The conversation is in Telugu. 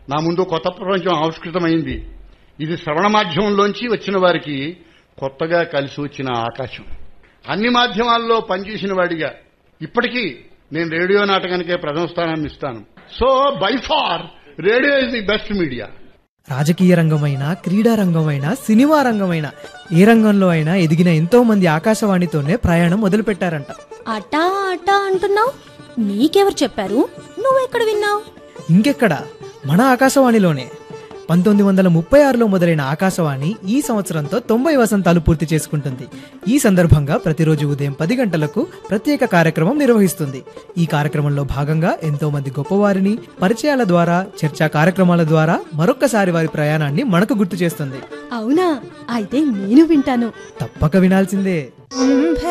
నా ముందు కొత్త ప్రపంచం ఆవిష్కృతమైంది ఇది శ్రవణ మాధ్యమంలోంచి వచ్చిన వారికి కొత్తగా కలిసి వచ్చిన ఆకాశం అన్ని మాధ్యమాల్లో పనిచేసిన వాడిగా ఇప్పటికీ నేను రేడియో నాటకానికే ప్రథమ స్థానాన్ని ఇస్తాను so by far radio is the best media రాజకీయ రంగమైనా క్రీడా రంగమైనా సినిమా రంగమైనా ఏ రంగంలో అయినా ఎదిగిన ఎంతో మంది ఆకాశవాణితోనే ప్రయాణం మొదలుపెట్టారంట అటా అటా అంటున్నావు నీకెవరు చెప్పారు నువ్వెక్కడ విన్నావు ఇంకెక్కడ మన ఆకాశవాణిలోనే పంతొమ్మిది వందల ముప్పై ఆరులో మొదలైన ఆకాశవాణి ఈ సంవత్సరంతో తొంభై వసంతాలు పూర్తి చేసుకుంటుంది ఈ సందర్భంగా ప్రతిరోజు ఉదయం పది గంటలకు ప్రత్యేక కార్యక్రమం నిర్వహిస్తుంది ఈ కార్యక్రమంలో భాగంగా ఎంతో మంది గొప్పవారిని పరిచయాల ద్వారా చర్చా కార్యక్రమాల ద్వారా మరొక్కసారి వారి ప్రయాణాన్ని మనకు గుర్తు చేస్తుంది అవునా అయితే నేను వింటాను తప్పక వినాల్సిందే